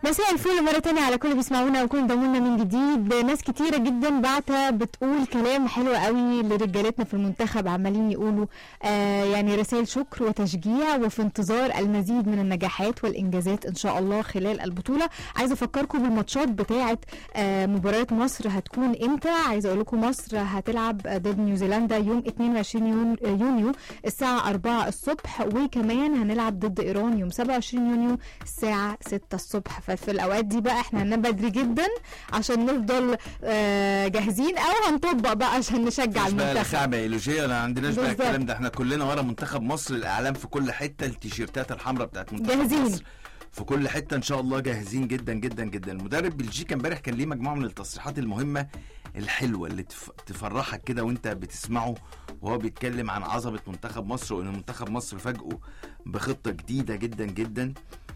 مساء الفل مرة تانية على كل بيسمعونا وكل ضمونا من جديد ناس كتيرة جدا بعتة بتقول كلام حلو قوي لرجالتنا في المنتخب عمالين يقولوا آه يعني رسائل شكر وتشجيع وفي انتظار المزيد من النجاحات والإنجازات إن شاء الله خلال البطولة عايزة أفكركم بالماتشات بتاعة آه مباريات مصر هتكون إمتى عايزة أقول لكم مصر هتلعب ضد نيوزيلندا يوم 22 يون- يونيو الساعة 4 الصبح وكمان هنلعب ضد إيران يوم 27 يونيو الساعة 6 الصبح ففي الأوقات دي بقى احنا هننام بدري جدا عشان نفضل آه، جاهزين أو هنطبق بقى عشان نشجع مش بقى المنتخب الخاع بيولوجيا انا عندناش بقى بالظبط. الكلام ده احنا كلنا ورا منتخب مصر الاعلام في كل حته التيشيرتات الحمراء بتاعت منتخب جاهزين. مصر في كل حته ان شاء الله جاهزين جدا جدا جدا المدرب بلجيكا امبارح كان ليه مجموعه من التصريحات المهمه الحلوه اللي تف- تفرحك كده وانت بتسمعه وهو بيتكلم عن عظمه منتخب مصر وان منتخب مصر فاجئه بخطه جديده جدا جدا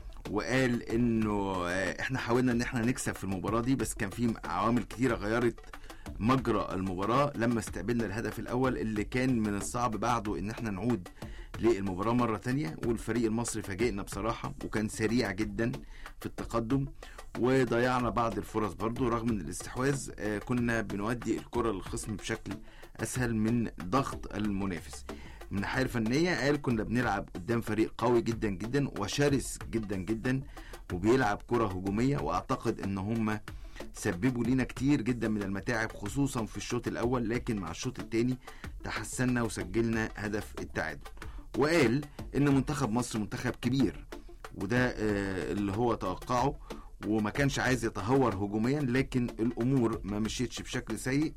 وقال انه آه، احنا حاولنا ان احنا نكسب في المباراه دي بس كان في عوامل كتيره غيرت مجرى المباراه لما استقبلنا الهدف الاول اللي كان من الصعب بعده ان احنا نعود للمباراه مره تانية والفريق المصري فاجئنا بصراحه وكان سريع جدا في التقدم وضيعنا بعض الفرص برضو رغم ان الاستحواذ آه، كنا بنودي الكره للخصم بشكل اسهل من ضغط المنافس من الناحيه الفنيه قال كنا بنلعب قدام فريق قوي جدا جدا وشرس جدا جدا وبيلعب كره هجوميه واعتقد ان هم سببوا لينا كتير جدا من المتاعب خصوصا في الشوط الاول لكن مع الشوط الثاني تحسنا وسجلنا هدف التعادل وقال ان منتخب مصر منتخب كبير وده آه، اللي هو توقعه وما كانش عايز يتهور هجوميا لكن الامور ما مشيتش بشكل سيء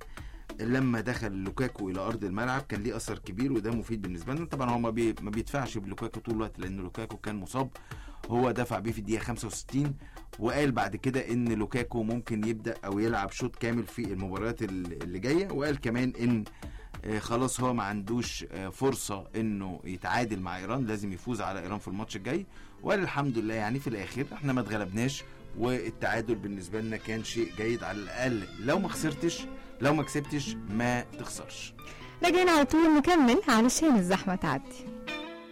لما دخل لوكاكو الى ارض الملعب كان ليه اثر كبير وده مفيد بالنسبه لنا طبعا هو ما, بي ما بيدفعش بلوكاكو طول الوقت لان لوكاكو كان مصاب هو دفع بيه في الدقيقه 65 وقال بعد كده ان لوكاكو ممكن يبدا او يلعب شوط كامل في المباريات ال- اللي جايه وقال كمان ان آه، خلاص هو ما عندوش آه، فرصه انه يتعادل مع ايران لازم يفوز على ايران في الماتش الجاي وقال الحمد لله يعني في الاخر احنا ما اتغلبناش والتعادل بالنسبه لنا كان شيء جيد على الاقل لو ما خسرتش لو ما كسبتش ما تخسرش راجعين على طول نكمل علشان الزحمة تعدي